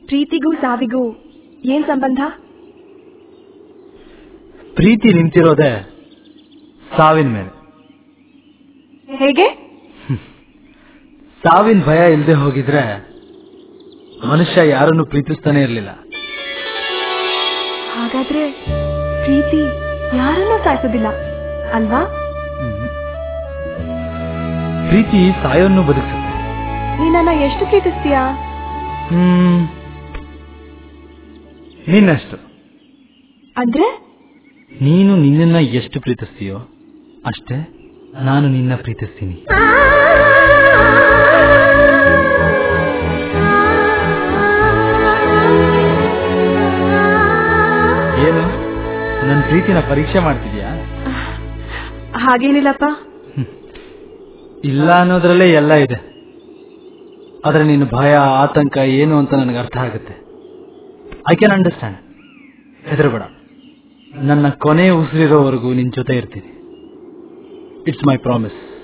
ಪ್ರೀತಿಗೂ ಸಾವಿಗೂ ಏನ್ ಸಂಬಂಧ ಪ್ರೀತಿ ನಿಂತಿರೋದೆ ಸಾವಿನ ಮೇಲೆ ಹೇಗೆ ಸಾವಿನ ಭಯ ಇಲ್ಲದೆ ಹೋಗಿದ್ರೆ ಮನುಷ್ಯ ಯಾರನ್ನು ಪ್ರೀತಿಸ್ತಾನೆ ಇರಲಿಲ್ಲ ಹಾಗಾದ್ರೆ ಪ್ರೀತಿ ಯಾರನ್ನೂ ಸಾಯಿಸೋದಿಲ್ಲ ಅಲ್ವಾ ಪ್ರೀತಿ ಸಾಯೋನ್ನು ಬದುಕಿಸುತ್ತೆ ನೀನನ್ನ ಎಷ್ಟು ಪ್ರೀತಿಸ್ತೀಯಾ ಹ್ಮ್ ನಿನ್ನಷ್ಟು ಅಂದ್ರೆ ನೀನು ನಿನ್ನನ್ನ ಎಷ್ಟು ಪ್ರೀತಿಸ್ತೀಯೋ ಅಷ್ಟೇ ನಾನು ನಿನ್ನ ಪ್ರೀತಿಸ್ತೀನಿ ಏನು ನನ್ನ ಪ್ರೀತಿನ ಪರೀಕ್ಷೆ ಮಾಡ್ತಿದ್ಯಾ ಹಾಗೇನಿಲ್ಲಪ್ಪ ಇಲ್ಲ ಅನ್ನೋದ್ರಲ್ಲೇ ಎಲ್ಲ ಇದೆ ಆದ್ರೆ ನಿನ್ನ ಭಯ ಆತಂಕ ಏನು ಅಂತ ನನಗೆ ಅರ್ಥ ಆಗುತ್ತೆ ಐ ಕ್ಯಾನ್ ಅಂಡರ್ಸ್ಟ್ಯಾಂಡ್ ಹೆದರಬೇಡ ನನ್ನ ಕೊನೆ ಉಸಿರಿರೋವರೆಗೂ ನಿನ್ ಜೊತೆ ಇರ್ತೀನಿ ಇಟ್ಸ್ ಮೈ ಪ್ರಾಮಿಸ್